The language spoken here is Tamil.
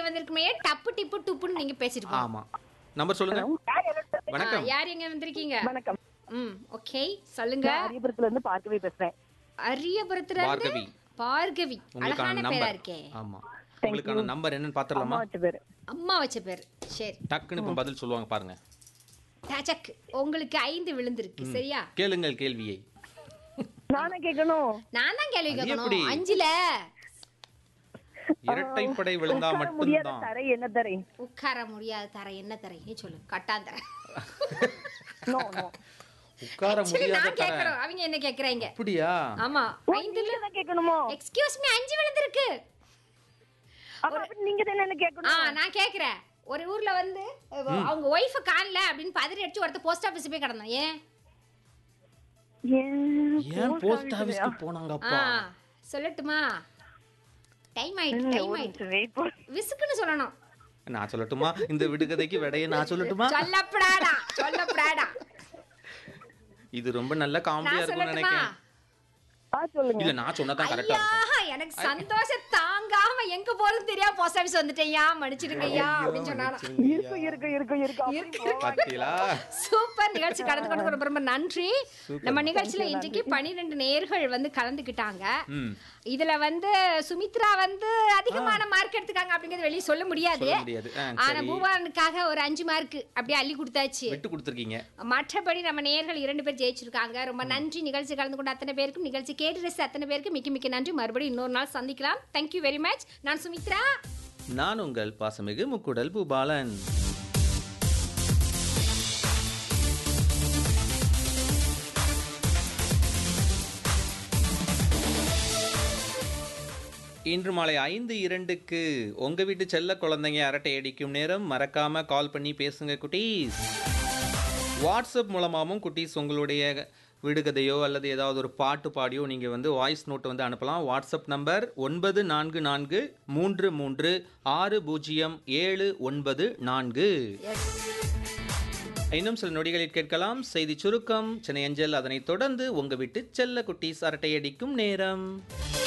வந்திருக்குமே டப்பு டிப்பு டுப்புன்னு நீங்க பேசிட்டு போங்க. ஆமா நம்பர் சொல்லுங்க ஆ, வணக்கம் யார் எங்க வந்திருக்கீங்க வணக்கம் ம் ஓகே சொல்லுங்க நான் அரியபுரத்துல இருந்து பார்க்கவே பேசுறேன் அரியபுரத்துல இருந்து பார்கவி பார்கவி உங்களுக்கான அழகான பேரா நம்பர் இருக்கே ஆமா உங்களுக்கான நம்பர் என்னன்னு பாத்துடலாமா அம்மா வச்ச பேரு அம்மா வச்ச பேர் சரி டக்குன்னு இப்ப பதில் சொல்லுவாங்க பாருங்க டச்சக் உங்களுக்கு ஐந்து விழுந்திருக்கு சரியா கேளுங்கள் கேள்வியை நானே கேட்கணும் நான் தான் கேள்வி அது கேட்கணும் எப்படி? அஞ்சுல இரட்டைப்படை விழுந்தா உட்கார முடியாத மட்டும்தான் தரை என்ன தரை உட்கார முடியாத தர என்ன தர நீ சொல்லு கட்டாந்தர நோ நோ உட்கார சரி முடியாத நான் தர கேக்குறோம் அவங்க என்ன கேக்குறாங்க அப்படியா ஆமா ஐந்துல தான் கேட்கணுமோ எக்ஸ்கியூஸ் மீ அஞ்சு விழுந்திருக்கு அப்ப அப்ப நீங்க தானே என்ன ஆ கேட்கணும் நான் கேக்குறேன் ஒரு ஊர்ல வந்து அவங்க ஒய்ஃப காணல அப்படின்னு பதறி அடிச்சு ஒருத்த போஸ்ட் ஆபீஸ் போய் கிடந்தான் ஏன் ஏன் போஸ்ட் ஆபீஸ்க்கு ஆ போனாங்கப்பா சொல்லட்டுமா டைம் ஆயிட்டு டைம் ஆயிட்டு வெயிட் பண்ணு விசுக்குன்னு சொல்லணும் நான் சொல்லட்டுமா இந்த விடுகதைக்கு விடைய நான் சொல்லட்டுமா சொல்லப்படாடா சொல்லப்படாடா இது ரொம்ப நல்ல காமெடியா நான் இருக்கும்னு சொல்லட்டுமா நினைக்கிறேன் ஆ சொல்லுங்க இல்ல நான் சொன்னதான் கரெக்டா ஐயா இருக்கும் எனக்கு சந்தோஷம் தாங்காம எங்க போறது தெரியாம போஸ்ட் ஆபீஸ் வந்துட்டேன்யா மன்னிச்சிடுங்கய்யா அப்படின்னு சொன்னானா இருக்கு இருக்கு இருக்கு இருக்கு அப்படி போவாங்க. பாத்தீங்களா சூப்பர் நிகழ்ச்சி கலந்து கொண்டு ரொம்ப ரொம்ப நன்றி நம்ம நிகழ்ச்சியில இன்றைக்கு பனிரெண்டு நேர்கள் வந்து கலந்துக்கிட்டாங்க ம் இதுல வந்து சுமித்ரா வந்து அதிகமான மார்க் எடுத்துக்காங்க அப்படிங்கறது வெளிய சொல்ல முடியாது சொல்ல முடியாது ஆ, ஆனா சரி பூபாலனுக்காக ஒரு அஞ்சு மார்க் அப்படியே அள்ளி கொடுத்தாச்சு விட்டு கொடுத்துருக்கீங்க மற்றபடி நம்ம நேர்கள் இரண்டு பேர் ஜெயிச்சிருக்காங்க ரொம்ப நன்றி நிகழ்ச்சி கலந்து கொண்ட அத்தனை பேருக்கும் நிகழ்ச்சி கேட்டு ரசித்த அத்தனை பேருக்கு மிக்க மிக்க நன்றி மறுபடியும் இன்னொரு நாள் சந்திக்கலாம் தேங்க்யூ வெரி மச் நான் சுமித்ரா நான் உங்கள் பாசமிகு முக்குடல் பூபாலன் இன்று மாலை ஐந்து இரண்டுக்கு உங்க வீட்டு செல்ல குழந்தைங்க அரட்டை அடிக்கும் நேரம் மறக்காம கால் பண்ணி பேசுங்க குட்டீஸ் வாட்ஸ்அப் மூலமாகவும் குட்டீஸ் உங்களுடைய விடுகதையோ அல்லது ஏதாவது ஒரு பாட்டு பாடியோ நீங்கள் வந்து வாய்ஸ் நோட் வந்து அனுப்பலாம் வாட்ஸ்அப் நம்பர் ஒன்பது நான்கு நான்கு மூன்று மூன்று ஆறு பூஜ்ஜியம் ஏழு ஒன்பது நான்கு இன்னும் சில நொடிகளில் கேட்கலாம் செய்தி சுருக்கம் சென்னை அஞ்சல் அதனைத் தொடர்ந்து உங்க வீட்டு செல்ல குட்டீஸ் அரட்டை அடிக்கும் நேரம்